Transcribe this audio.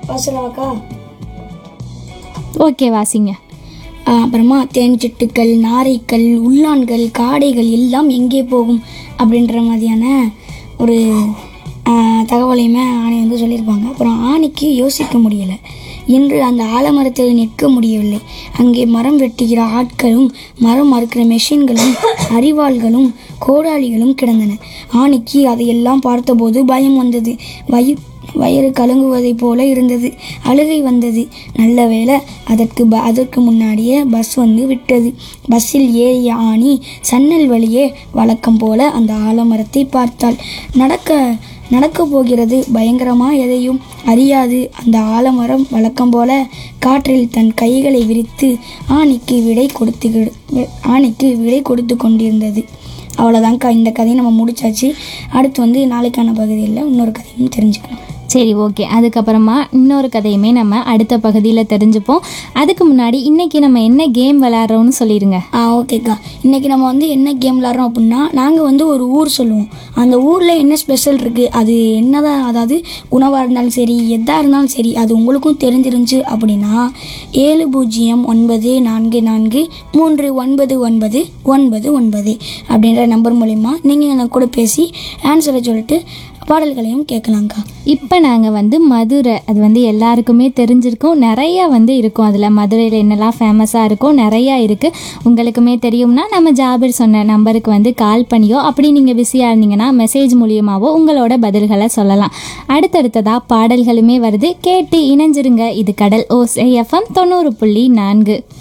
வாசலாக்கா okay வாசிங்க அப்புறமா தேன்சிட்டுக்கள் நாரைகள் உள்ளான்கள் காடைகள் எல்லாம் எங்கே போகும் அப்படின்ற மாதிரியான ஒரு ஆ, தகவலையுமே ஆணை வந்து சொல்லியிருப்பாங்க அப்புறம் ஆணிக்கு யோசிக்க முடியலை இன்று அந்த ஆலமரத்தில் நிற்க முடியவில்லை அங்கே மரம் வெட்டுகிற ஆட்களும் மரம் அறுக்கிற மெஷின்களும் அரிவாள்களும் கோடாலிகளும் கிடந்தன ஆணிக்கு அதையெல்லாம் பார்த்தபோது பயம் வந்தது வயி வயிறு கலங்குவதைப் போல இருந்தது அழுகை வந்தது நல்ல வேளை அதற்கு ப அதற்கு முன்னாடியே பஸ் வந்து விட்டது பஸ்ஸில் ஏறிய ஆணி சன்னல் வழியே வழக்கம் போல அந்த ஆலமரத்தை பார்த்தாள் நடக்க நடக்க போகிறது பயங்கரமா எதையும் அறியாது அந்த ஆலமரம் வழக்கம் போல காற்றில் தன் கைகளை விரித்து ஆணிக்கு விடை கொடுத்து ஆணிக்கு விடை கொடுத்து கொண்டிருந்தது அவ்வளோதான்க்கா இந்த கதையை நம்ம முடிச்சாச்சு அடுத்து வந்து நாளைக்கான பகுதியில் இன்னொரு கதையும் தெரிஞ்சுக்கலாம் சரி ஓகே அதுக்கப்புறமா இன்னொரு கதையுமே நம்ம அடுத்த பகுதியில் தெரிஞ்சுப்போம் அதுக்கு முன்னாடி இன்னைக்கு நம்ம என்ன கேம் விளையாடுறோம்னு சொல்லிடுங்க ஆ ஓகேக்கா இன்றைக்கி நம்ம வந்து என்ன கேம் விளாட்றோம் அப்படின்னா நாங்கள் வந்து ஒரு ஊர் சொல்லுவோம் அந்த ஊரில் என்ன ஸ்பெஷல் இருக்குது அது என்னதான் அதாவது உணவாக இருந்தாலும் சரி எதாக இருந்தாலும் சரி அது உங்களுக்கும் தெரிஞ்சிருந்துச்சு அப்படின்னா ஏழு பூஜ்ஜியம் ஒன்பது நான்கு நான்கு மூன்று ஒன்பது ஒன்பது ஒன்பது ஒன்பது அப்படின்ற நம்பர் மூலிமா நீங்கள் எனக்கு கூட பேசி ஆன்சரை சொல்லிட்டு பாடல்களையும் கேட்கலாங்க்கா இப்போ நாங்கள் வந்து மதுரை அது வந்து எல்லாருக்குமே தெரிஞ்சிருக்கும் நிறையா வந்து இருக்கும் அதில் மதுரையில் என்னெல்லாம் ஃபேமஸாக இருக்கும் நிறையா இருக்குது உங்களுக்குமே தெரியும்னா நம்ம ஜாபிர் சொன்ன நம்பருக்கு வந்து கால் பண்ணியோ அப்படி நீங்கள் பிஸியாக இருந்தீங்கன்னா மெசேஜ் மூலியமாவோ உங்களோட பதில்களை சொல்லலாம் அடுத்தடுத்ததாக பாடல்களுமே வருது கேட்டு இணைஞ்சிருங்க இது கடல் ஓஸ் எஃப்எம் தொண்ணூறு புள்ளி நான்கு